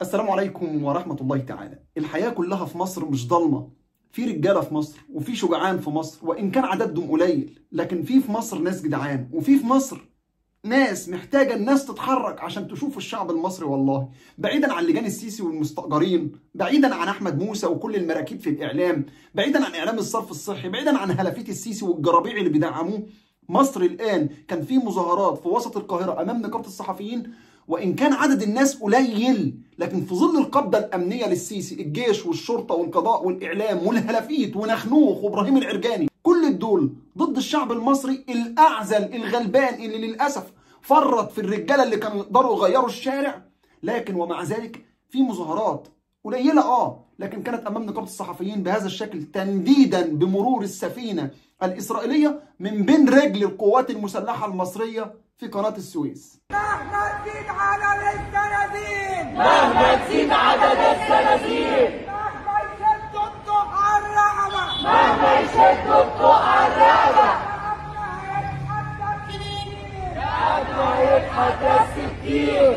السلام عليكم ورحمة الله تعالى الحياة كلها في مصر مش ضلمة في رجالة في مصر وفي شجعان في مصر وإن كان عددهم قليل لكن في في مصر ناس جدعان وفي في مصر ناس محتاجة الناس تتحرك عشان تشوف الشعب المصري والله بعيدا عن لجان السيسي والمستأجرين بعيدا عن أحمد موسى وكل المراكيب في الإعلام بعيدا عن إعلام الصرف الصحي بعيدا عن هلافيت السيسي والجرابيع اللي بيدعموه مصر الآن كان في مظاهرات في وسط القاهرة أمام نقابة الصحفيين وإن كان عدد الناس قليل لكن في ظل القبضة الأمنية للسيسي الجيش والشرطة والقضاء والإعلام والهلافيت ونخنوخ وإبراهيم العرجاني كل دول ضد الشعب المصري الأعزل الغلبان اللي للأسف فرط في الرجالة اللي كانوا يقدروا يغيروا الشارع لكن ومع ذلك في مظاهرات قليلة اه لكن كانت أمام نقابة الصحفيين بهذا الشكل تنديدا بمرور السفينة الإسرائيلية من بين رجل القوات المسلحة المصرية في قناة السويس مهما تزيد عدد السنازير مهما تزيد عدد السنازير مهما يشدوا الطوق على الرقبة مهما يشدوا الطوق على الرقبة لحد يتحدى الستين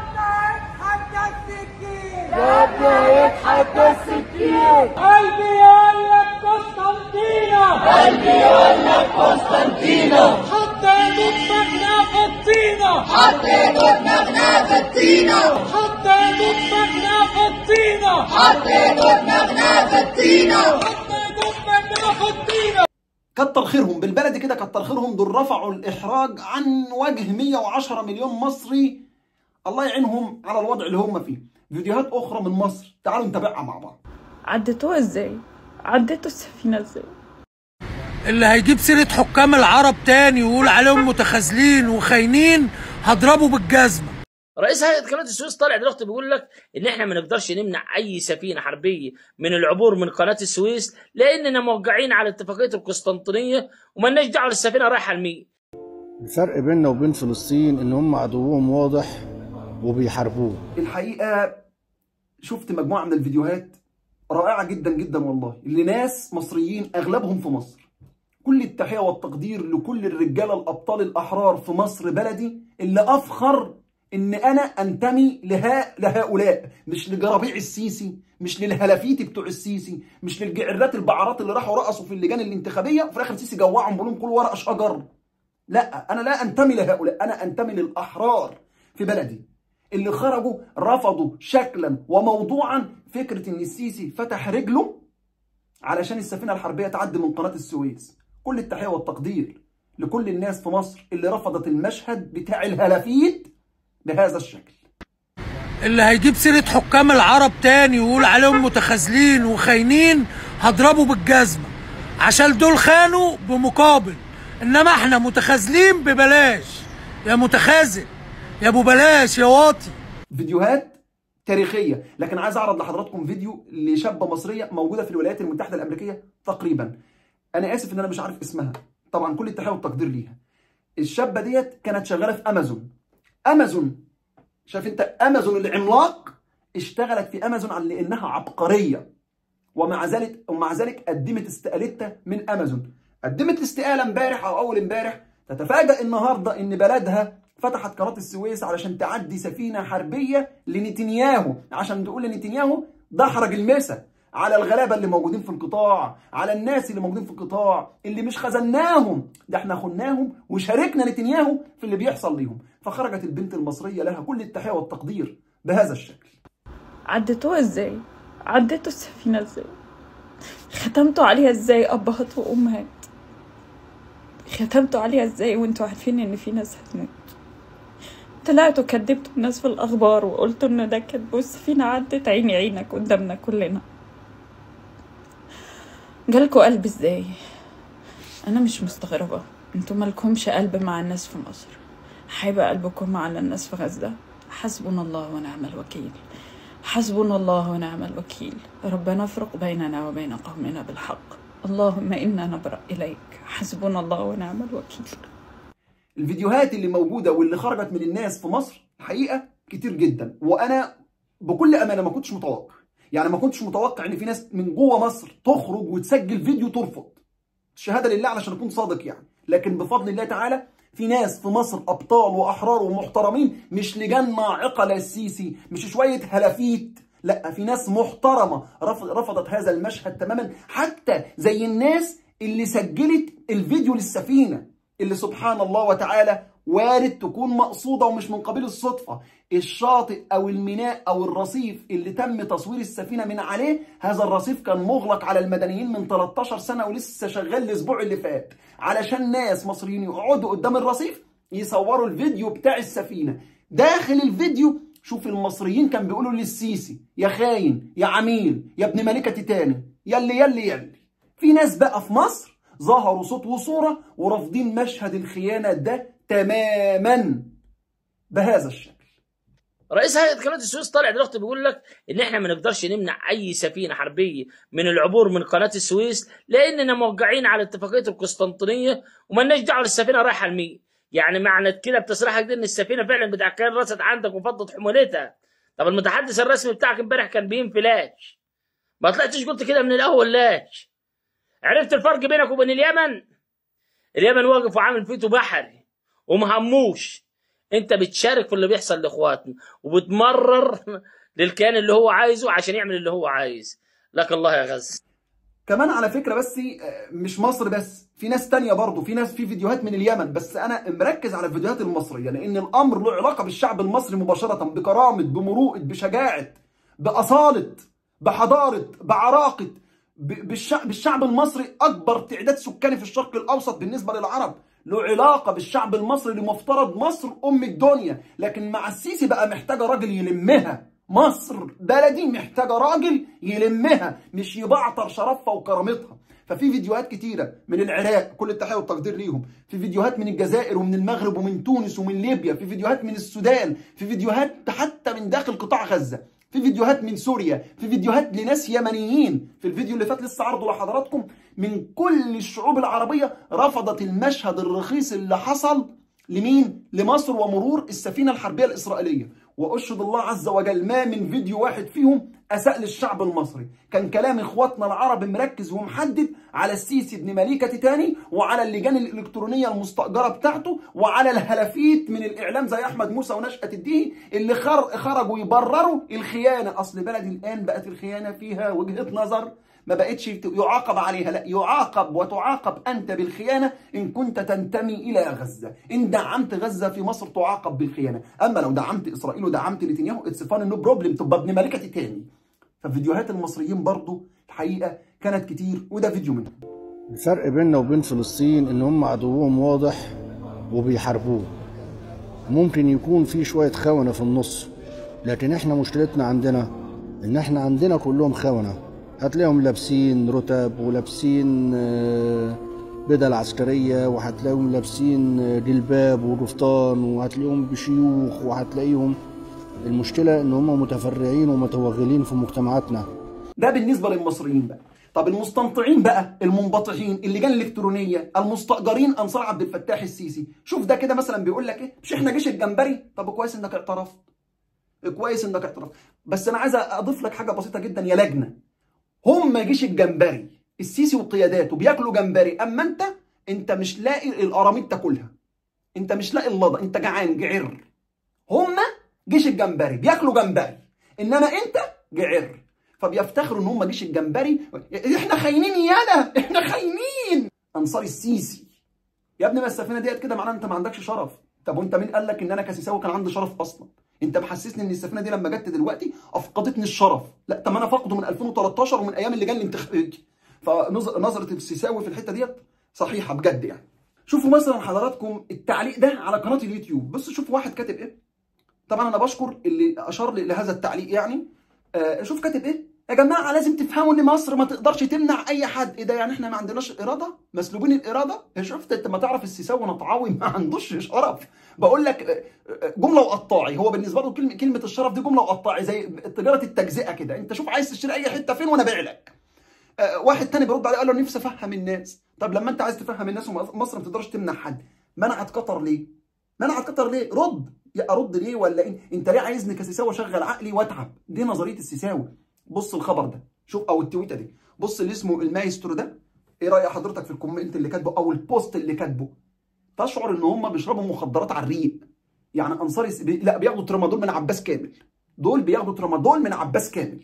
حتى السكين ربنا يتحدى الستين قلبي يقول لك قسطنطينة قلبي يقول لك قسطنطينة حطيته دماغنا في الطينة حطيته دماغنا في الطينة حطيته دماغنا في الطينة حطيته دماغنا في الطينة حطيته دماغنا في الطينة كتر خيرهم بالبلدي كده كتر خيرهم دول رفعوا الإحراج عن وجه 110 مليون مصري الله يعينهم على الوضع اللي هم فيه فيديوهات أخرى من مصر تعالوا نتابعها مع بعض عديتوها ازاي عديتوا السفينة ازاي اللي هيجيب سيرة حكام العرب تاني ويقول عليهم متخاذلين وخاينين هضربه بالجزمة رئيس هيئه قناه السويس طالع دلوقتي بيقول لك ان احنا ما نقدرش نمنع اي سفينه حربيه من العبور من قناه السويس لاننا موقعين على اتفاقيه القسطنطينيه ومالناش دعوه السفينه رايحه لمين الفرق بيننا وبين فلسطين ان هم عدوهم واضح وبيحاربوه الحقيقة شفت مجموعة من الفيديوهات رائعة جدا جدا والله لناس مصريين أغلبهم في مصر كل التحية والتقدير لكل الرجالة الأبطال الأحرار في مصر بلدي اللي أفخر إن أنا أنتمي لها لهؤلاء مش لجرابيع السيسي مش للهلافيتي بتوع السيسي مش للجعرات البعارات اللي راحوا رقصوا في اللجان الانتخابية وفي الآخر السيسي جوعهم بقول لهم كل ورقة شجر لا أنا لا أنتمي لهؤلاء أنا أنتمي للأحرار في بلدي اللي خرجوا رفضوا شكلا وموضوعا فكرة ان السيسي فتح رجله علشان السفينة الحربية تعدي من قناة السويس كل التحية والتقدير لكل الناس في مصر اللي رفضت المشهد بتاع الهلافيت بهذا الشكل اللي هيجيب سيرة حكام العرب تاني ويقول عليهم متخاذلين وخاينين هضربه بالجزمة عشان دول خانوا بمقابل انما احنا متخاذلين ببلاش يا متخاذل يا ابو بلاش يا واطي فيديوهات تاريخية لكن عايز اعرض لحضراتكم فيديو لشابة مصرية موجودة في الولايات المتحدة الامريكية تقريبا انا اسف ان انا مش عارف اسمها طبعا كل التحية والتقدير ليها الشابة ديت كانت شغالة في امازون امازون شايف انت امازون العملاق اشتغلت في امازون على انها عبقرية ومع ذلك ومع ذلك قدمت استقالتها من امازون قدمت الاستقالة امبارح او اول امبارح تتفاجأ النهارده ان بلدها فتحت قناة السويس علشان تعدي سفينة حربية لنتنياهو عشان تقول لنتنياهو دحرج المسا على الغلابة اللي موجودين في القطاع على الناس اللي موجودين في القطاع اللي مش خذلناهم ده احنا خناهم وشاركنا نتنياهو في اللي بيحصل ليهم فخرجت البنت المصرية لها كل التحية والتقدير بهذا الشكل عديتوها ازاي عديتوا السفينة ازاي ختمتوا عليها ازاي ابهات وامهات ختمتوا عليها ازاي وانتوا عارفين ان في ناس هتموت طلعتوا كدبتوا الناس في الاخبار وقلتوا ان ده كدب والسفينة عدت عيني عينك قدامنا كلنا جالكوا قلب ازاي انا مش مستغربة انتوا مالكمش قلب مع الناس في مصر هيبقى قلبكم على الناس في غزة حسبنا الله ونعم الوكيل حسبنا الله ونعم الوكيل ربنا افرق بيننا وبين قومنا بالحق اللهم إنا نبرأ إليك حسبنا الله ونعم الوكيل الفيديوهات اللي موجودة واللي خرجت من الناس في مصر الحقيقة كتير جدا وانا بكل امانة ما كنتش متوقع يعني ما كنتش متوقع ان في ناس من جوه مصر تخرج وتسجل فيديو ترفض الشهاده لله علشان اكون صادق يعني لكن بفضل الله تعالى في ناس في مصر ابطال واحرار ومحترمين مش لجان ناعقه للسيسي مش شويه هلافيت لا في ناس محترمه رفض رفضت هذا المشهد تماما حتى زي الناس اللي سجلت الفيديو للسفينه اللي سبحان الله وتعالى وارد تكون مقصوده ومش من قبيل الصدفه الشاطئ او الميناء او الرصيف اللي تم تصوير السفينه من عليه هذا الرصيف كان مغلق على المدنيين من 13 سنه ولسه شغال الاسبوع اللي فات علشان ناس مصريين يقعدوا قدام الرصيف يصوروا الفيديو بتاع السفينه داخل الفيديو شوف المصريين كان بيقولوا للسيسي يا خاين يا عميل يا ابن ملكه تيتاني يلي يلي يلي في ناس بقى في مصر ظهروا صوت وصوره ورافضين مشهد الخيانه ده تماما بهذا الشكل رئيس هيئه قناه السويس طالع دلوقتي بيقول لك ان احنا ما نقدرش نمنع اي سفينه حربيه من العبور من قناه السويس لاننا موقعين على اتفاقيه القسطنطينيه ومالناش دعوه السفينه رايحه لمين يعني معنى كده بتصريحك دي ان السفينه فعلا بتاع كان رست عندك وفضت حمولتها طب المتحدث الرسمي بتاعك امبارح كان بينفلاش ما طلعتش قلت كده من الاول لاش عرفت الفرق بينك وبين اليمن اليمن واقف وعامل فيتو بحري ومهموش انت بتشارك في اللي بيحصل لاخواتنا وبتمرر للكيان اللي هو عايزه عشان يعمل اللي هو عايز لك الله يا غز كمان على فكره بس آه، مش مصر بس في ناس تانية برضه في ناس في فيديوهات من اليمن بس انا مركز على الفيديوهات المصريه لان الامر له علاقه بالشعب المصري مباشره بكرامه بمروءه بشجاعه باصاله بحضاره بعراقه ب- بالشعب, بالشعب المصري اكبر تعداد سكاني في الشرق الاوسط بالنسبه للعرب له علاقه بالشعب المصري لمفترض مصر ام الدنيا لكن مع السيسي بقى محتاجه راجل يلمها مصر بلدي محتاجه راجل يلمها مش يبعتر شرفها وكرامتها ففي فيديوهات كتيرة من العراق كل التحية والتقدير ليهم في فيديوهات من الجزائر ومن المغرب ومن تونس ومن ليبيا في فيديوهات من السودان في فيديوهات حتى من داخل قطاع غزة في فيديوهات من سوريا في فيديوهات لناس يمنيين في الفيديو اللي فات لسه عرضه لحضراتكم من كل الشعوب العربية رفضت المشهد الرخيص اللي حصل لمين؟ لمصر ومرور السفينة الحربية الإسرائيلية وأشهد الله عز وجل ما من فيديو واحد فيهم أساء للشعب المصري كان كلام إخواتنا العرب مركز ومحدد على السيسي ابن مليكة تاني وعلى اللجان الإلكترونية المستأجرة بتاعته وعلى الهلافيت من الإعلام زي أحمد موسى ونشأة الدين اللي خر خرجوا يبرروا الخيانة أصل بلدي الآن بقت الخيانة فيها وجهة نظر ما بقتش يعاقب عليها لا يعاقب وتعاقب أنت بالخيانة إن كنت تنتمي إلى غزة إن دعمت غزة في مصر تعاقب بالخيانة أما لو دعمت إسرائيل ودعمت نتنياهو اتس فان نو بروبلم تبقى ابن ملكة تاني ففيديوهات المصريين برضو الحقيقة كانت كتير وده فيديو منهم الفرق بيننا وبين فلسطين ان هم عدوهم واضح وبيحاربوه ممكن يكون في شوية خونة في النص لكن احنا مشكلتنا عندنا ان احنا عندنا كلهم خونة هتلاقيهم لابسين رتب ولابسين آه، بدل عسكرية وهتلاقيهم لابسين آه، جلباب وقفطان وهتلاقيهم بشيوخ وهتلاقيهم المشكلة ان هم متفرعين ومتوغلين في مجتمعاتنا ده بالنسبة للمصريين بقى طب المستنطعين بقى المنبطحين اللجان الالكترونيه المستاجرين انصار عبد الفتاح السيسي شوف ده كده مثلا بيقول لك ايه مش احنا جيش الجمبري طب كويس انك اعترفت كويس انك اعترفت بس انا عايز اضيف لك حاجه بسيطه جدا يا لجنه هم جيش الجمبري السيسي وقياداته بياكلوا جمبري اما انت انت مش لاقي القراميط تاكلها انت مش لاقي اللضا انت جعان جعر هم جيش الجمبري بياكلوا جمبري انما انت جعر فبيفتخروا ان هم جيش الجمبري احنا خاينين يالا احنا خاينين انصار السيسي يا ابني ما السفينه ديت كده معناها انت ما عندكش شرف طب وانت مين قال لك ان انا كسيساوي كان عندي شرف اصلا انت محسسني ان السفينه دي لما جت دلوقتي افقدتني الشرف لا طب ما انا فاقده من 2013 ومن ايام اللجان الانتخابيه فنظره السيساوي في الحته ديت صحيحه بجد يعني شوفوا مثلا حضراتكم التعليق ده على قناه اليوتيوب بص شوفوا واحد كاتب ايه طبعا انا بشكر اللي اشار لي لهذا التعليق يعني آه شوف كاتب ايه يا جماعه لازم تفهموا ان مصر ما تقدرش تمنع اي حد ايه ده يعني احنا ما عندناش اراده مسلوبين الاراده شفت انت ما تعرف السيساوي نطعاوي ما عندوش شرف بقول لك جمله وقطاعي هو بالنسبه له كلمه كلمه الشرف دي جمله وقطاعي زي تجاره التجزئه كده انت شوف عايز تشتري اي حته فين وانا ابيع لك آه واحد تاني بيرد عليه قال له نفسي افهم الناس طب لما انت عايز تفهم الناس ومصر ما تقدرش تمنع حد منعت قطر ليه منعت قطر ليه رد يا ارد ليه ولا ايه انت ليه عايزني كسيساوي اشغل عقلي واتعب دي نظريه السيساوي بص الخبر ده شوف او التويته دي بص اللي اسمه المايسترو ده ايه راي حضرتك في الكومنت اللي كاتبه او البوست اللي كاتبه تشعر ان هم بيشربوا مخدرات على الريق يعني انصار الس- بي... لا بياخدوا ترامادول من عباس كامل دول بياخدوا ترامادول من عباس كامل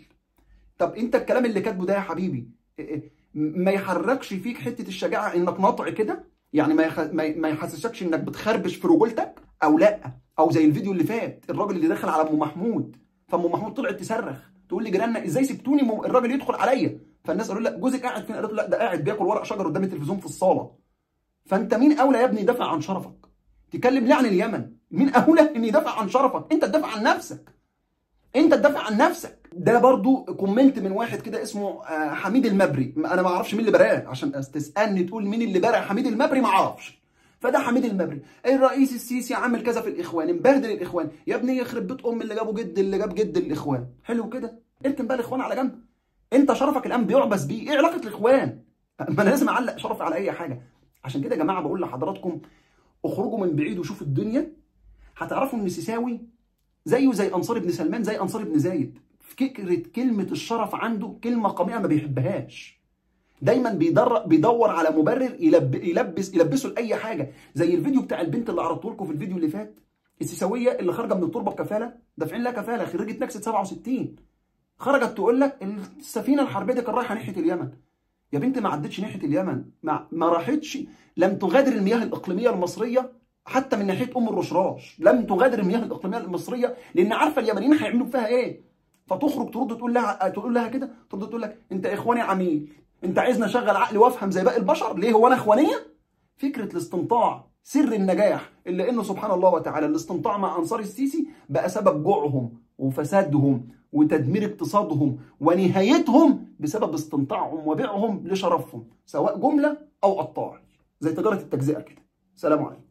طب انت الكلام اللي كاتبه ده يا حبيبي إيه إيه، ما يحركش فيك حته الشجاعه انك ناطع كده يعني ما يخ... ما ي- ما يحسسكش انك بتخربش في رجولتك او لا او زي الفيديو اللي فات الراجل اللي دخل على ام محمود فام محمود طلعت تصرخ تقول لي جيراننا ازاي سبتوني مو- الراجل يدخل عليا فالناس قالوا لها جوزك قاعد فين قالت له لا ده قاعد بياكل ورق شجر قدام التلفزيون في الصاله فانت مين اولى يا ابني يدافع عن شرفك تكلم ليه عن اليمن مين اولى ان يدافع عن شرفك انت تدافع عن نفسك انت تدافع عن نفسك ده برضو كومنت من واحد كده اسمه آه، حميد المبري انا ما اعرفش مين اللي براه عشان تسالني تقول مين اللي برا حميد المبري ما اعرفش فده حميد المبري الرئيس السيسي عامل كذا في الاخوان مبهدل الاخوان يا ابني يخرب بيت ام اللي جابه جد اللي جاب جد الاخوان حلو كده اركن بقى الاخوان على جنب انت شرفك الان بيعبث بيه ايه علاقه الاخوان ما انا لازم اعلق شرفي على اي حاجه عشان كده يا جماعه بقول لحضراتكم اخرجوا من بعيد وشوفوا الدنيا هتعرفوا ان سيساوي زيه زي انصار ابن سلمان زي انصار ابن زايد فكره كلمه الشرف عنده كلمه قميئه ما بيحبهاش دايما بيدر بيدور على مبرر يلب يلبس يلبسه لاي حاجه زي الفيديو بتاع البنت اللي عرضته لكم في الفيديو اللي فات السيساويه اللي خارجه من التربه بكفاله دافعين لها كفاله خريجه نكسه 67 خرجت تقول لك السفينه الحربيه دي كانت رايحه ناحيه اليمن يا بنت ما عدتش ناحيه اليمن ما, ما راحتش لم تغادر المياه الاقليميه المصريه حتى من ناحيه ام الرشراش لم تغادر المياه الاقليميه المصريه لان عارفه اليمنيين هيعملوا فيها ايه فتخرج ترد تقول لها تقول لها كده ترد تقول لك انت اخواني عميل انت عايزني اشغل عقلي وافهم زي باقي البشر ليه هو انا اخوانيه فكره الاستنطاع سر النجاح الا انه سبحان الله وتعالى الاستنطاع مع انصار السيسي بقى سبب جوعهم وفسادهم وتدمير اقتصادهم ونهايتهم بسبب استنطاعهم وبيعهم لشرفهم سواء جمله او قطاع زي تجاره التجزئه كده سلام عليكم